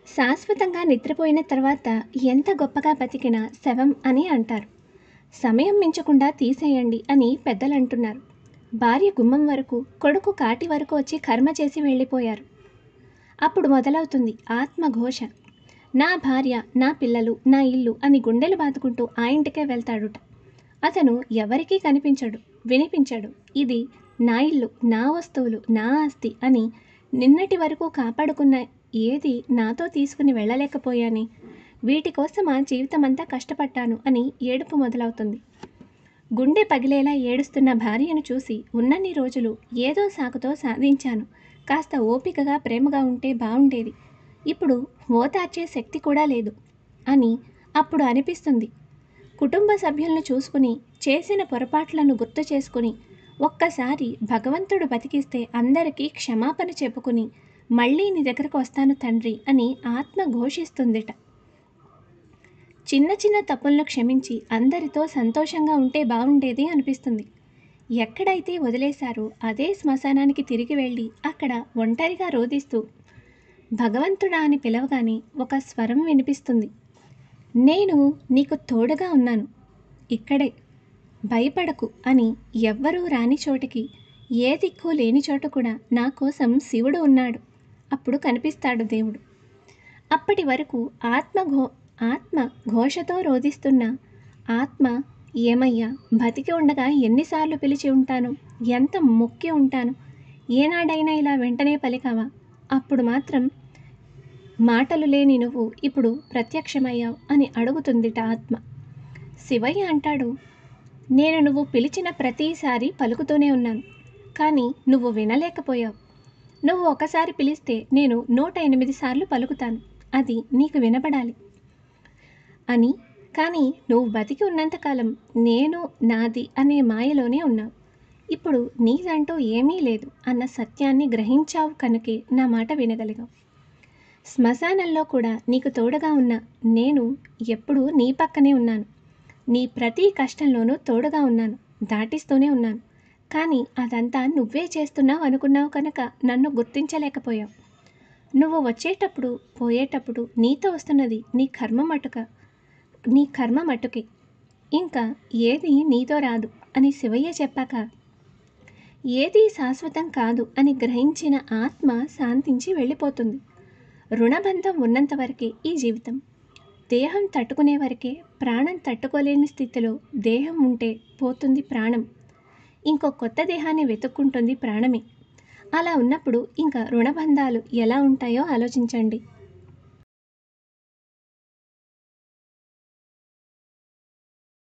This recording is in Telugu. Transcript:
శాశ్వతంగా నిద్రపోయిన తర్వాత ఎంత గొప్పగా బతికినా శవం అని అంటారు సమయం మించకుండా తీసేయండి అని పెద్దలు అంటున్నారు భార్య గుమ్మం వరకు కొడుకు కాటి వరకు వచ్చి కర్మ చేసి వెళ్ళిపోయారు అప్పుడు మొదలవుతుంది ఆత్మఘోష నా భార్య నా పిల్లలు నా ఇల్లు అని గుండెలు బాదుకుంటూ ఆ ఇంటికే వెళ్తాడుట అతను ఎవరికీ కనిపించడు వినిపించడు ఇది నా ఇల్లు నా వస్తువులు నా ఆస్తి అని నిన్నటి వరకు కాపాడుకున్న ఏది నాతో తీసుకుని వెళ్ళలేకపోయాని వీటి కోసం ఆ జీవితమంతా కష్టపడ్డాను అని ఏడుపు మొదలవుతుంది గుండె పగిలేలా ఏడుస్తున్న భార్యను చూసి ఉన్నన్ని రోజులు ఏదో సాకుతో సాధించాను కాస్త ఓపికగా ప్రేమగా ఉంటే బాగుండేది ఇప్పుడు ఓదార్చే శక్తి కూడా లేదు అని అప్పుడు అనిపిస్తుంది కుటుంబ సభ్యులను చూసుకుని చేసిన పొరపాట్లను గుర్తు చేసుకుని ఒక్కసారి భగవంతుడు బతికిస్తే అందరికీ క్షమాపణ చెప్పుకుని మళ్ళీ నీ దగ్గరకు వస్తాను తండ్రి అని ఆత్మ ఘోషిస్తుందిట చిన్న చిన్న తప్పులను క్షమించి అందరితో సంతోషంగా ఉంటే బాగుండేది అనిపిస్తుంది ఎక్కడైతే వదిలేశారో అదే శ్మశానానికి తిరిగి వెళ్ళి అక్కడ ఒంటరిగా రోధిస్తూ భగవంతుడా అని పిలవగానే ఒక స్వరం వినిపిస్తుంది నేను నీకు తోడుగా ఉన్నాను ఇక్కడే భయపడకు అని ఎవ్వరూ రాని చోటికి ఏ దిక్కు లేని చోట కూడా నా కోసం శివుడు ఉన్నాడు అప్పుడు కనిపిస్తాడు దేవుడు అప్పటి వరకు ఆత్మ ఘో ఆత్మ ఘోషతో రోధిస్తున్న ఆత్మ ఏమయ్యా బతికి ఉండగా ఎన్నిసార్లు పిలిచి ఉంటాను ఎంత మొక్కి ఉంటాను ఏనాడైనా ఇలా వెంటనే పలికావా అప్పుడు మాత్రం మాటలు లేని నువ్వు ఇప్పుడు ప్రత్యక్షమయ్యావు అని అడుగుతుందిట ఆత్మ శివయ్య అంటాడు నేను నువ్వు పిలిచిన ప్రతిసారి పలుకుతూనే ఉన్నాను కానీ నువ్వు వినలేకపోయావు నువ్వు ఒకసారి పిలిస్తే నేను నూట ఎనిమిది సార్లు పలుకుతాను అది నీకు వినపడాలి అని కానీ నువ్వు బతికి ఉన్నంతకాలం నేను నాది అనే మాయలోనే ఉన్నావు ఇప్పుడు నీదంటూ ఏమీ లేదు అన్న సత్యాన్ని గ్రహించావు కనుకే నా మాట వినగలిగావు శ్మశానంలో కూడా నీకు తోడుగా ఉన్న నేను ఎప్పుడూ నీ పక్కనే ఉన్నాను నీ ప్రతి కష్టంలోనూ తోడుగా ఉన్నాను దాటిస్తూనే ఉన్నాను కానీ అదంతా నువ్వే చేస్తున్నావు అనుకున్నావు కనుక నన్ను గుర్తించలేకపోయావు నువ్వు వచ్చేటప్పుడు పోయేటప్పుడు నీతో వస్తున్నది నీ కర్మ మటుక నీ కర్మ మటుకే ఇంకా ఏది నీతో రాదు అని శివయ్య చెప్పాక ఏది శాశ్వతం కాదు అని గ్రహించిన ఆత్మ శాంతించి వెళ్ళిపోతుంది రుణబంధం ఉన్నంత వరకే ఈ జీవితం దేహం తట్టుకునే వరకే ప్రాణం తట్టుకోలేని స్థితిలో దేహం ఉంటే పోతుంది ప్రాణం ఇంకో కొత్త దేహాన్ని వెతుక్కుంటుంది ప్రాణమే అలా ఉన్నప్పుడు ఇంకా రుణబంధాలు ఎలా ఉంటాయో ఆలోచించండి